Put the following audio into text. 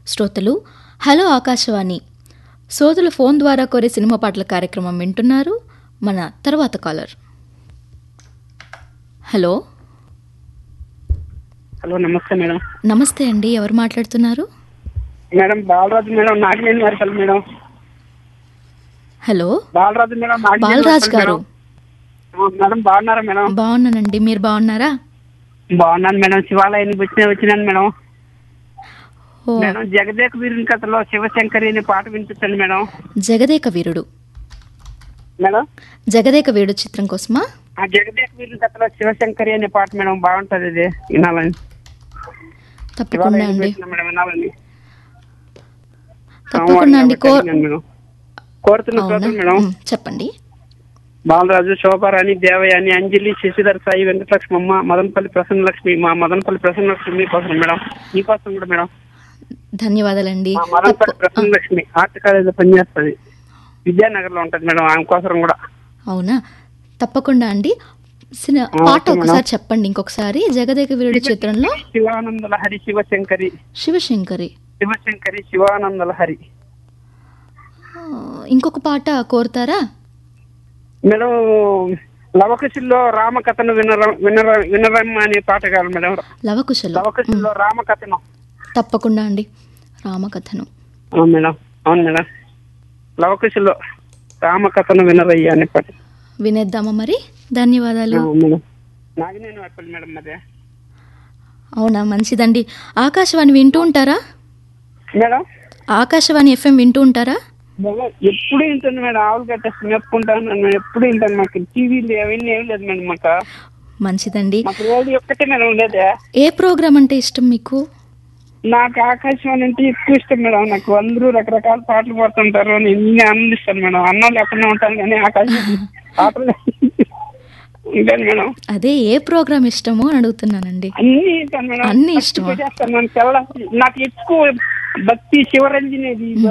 శ్రోతలు హలో ఆకాశవాణి శ్రోతలు ఫోన్ ద్వారా కోరే సినిమా పాటల కార్యక్రమం వింటున్నారు మన తర్వాత కాలర్ హలో హలో నమస్తే మేడం నమస్తే అండి ఎవరు మాట్లాడుతున్నారు madam Balaraju madam Nagineni Varipalli madam hello Balaraju madam Nagineni Balaraj Varipalli గారు మేడం. ఆ, మేడం బాగున్నారా మేడం బాగున్నానండి మీరు బాగున్నారా బాగున్నాను మేడం శివాలయానికి వచ్చిన వచ్చినాను మేడం ఓ మేడం జగదేక వీరుని కథలో శివశంకరి అనే పాట వినిపించండి మేడం జగదేక వీరుడు మేడం జగదేక వీరుడు చిత్రం కోసమా ఆ జగదేక వీరుని కథలో శివశంకరి అనే పాట మేడం బాగుంటది ఇది వినాలని తప్పకుండా శివాలయానికి అండి వచ్చిన మేడం వినాలని తప్పకుండా అండి కో విన్నాను మేడం కోరుతున్న అవునా శ్రోతలు మేడం ఉమ్, చెప్పండి బాలరాజు శోభారాణి దేవయాని అంజలి శశిధర్ సాయి వెంకటలక్ష్మమ్మ మదనపల్లి ప్రసన్నలక్ష్మి మా మదనపల్లి ప్రసన్నలక్ష్మి మీకోసం మేడం మీకోసం కూడా మేడం ధన్యవాదాలండి మా మదనపల్లి తప్పు- ఆ, ప్రసన్నలక్ష్మి ఆర్ట్ కాలేజీలో పనిచేస్తుంది విద్యానగర్ లో ఉంటది మేడం ఆమె కోసం కూడా అవునా తప్పకుండా అండి సిని- ఆ, పాట ఓకే ఒకసారి మేడం. చెప్పండి ఇంకొకసారి జగదేక వీరుడు చిత్రంలో శివానందల హరి శివశంకరి శివశంకరి శివశంకరి శివానందల హరి ఆ, ఇంకొక పాట కోరుతారా మేడం లవకుశుల్లో రామకథను వినర వినర వినరమ్మ అనే పాట కాదు మేడం లవకుశలు లవకుశుల్లో రామకథను తప్పకుండా అండి రామకథను అవును మేడం అవును మేడం లవకుశుల్లో రామకథను వినరయ్య అనే పాట వినేద్దామా మరి ధన్యవాదాలు ఆ, మేడం నాగినేని వారిపల్లి మేడం అదే అవునా మంచిదండి ఆకాశవాణి వింటూ ఉంటారా మేడం ఆకాశవాణి ఎఫ్ఎం వింటూ ఉంటారా మేడం ఎప్పుడు వింటాను మేడం ఆవులు కట్టేసి మెప్పుకుంటాను నేను ఎప్పుడు వింటాను మాకు టీవీలు అవన్నీ ఏం లేదు మేడం మాకు మంచిదండి మాకు రోజు ఒక్కటే మేడం ఉండేదే ఏ ప్రోగ్రామ్ అంటే ఇష్టం మీకు నాకు ఆకాశవాణి అంటే ఎక్కువ ఇష్టం మేడం నాకు అందరూ రకరకాల పాటలు పాడుతుంటారు నేను ఇన్ని ఆనందిస్తాను మేడం అన్నం లేకుండా ఉంటాను కానీ ఆకాశవాణి పాటలు ఉంటాను మేడం అదే ఏ ప్రోగ్రామ్ ఇష్టమో అని అడుగుతున్నానండి అన్ని వింటాను మేడం అన్ని ఇష్టమా? భక్తి చేస్తాను నేను తెల్ల నాకు ఎక్కువ భక్తి శివరంజనేది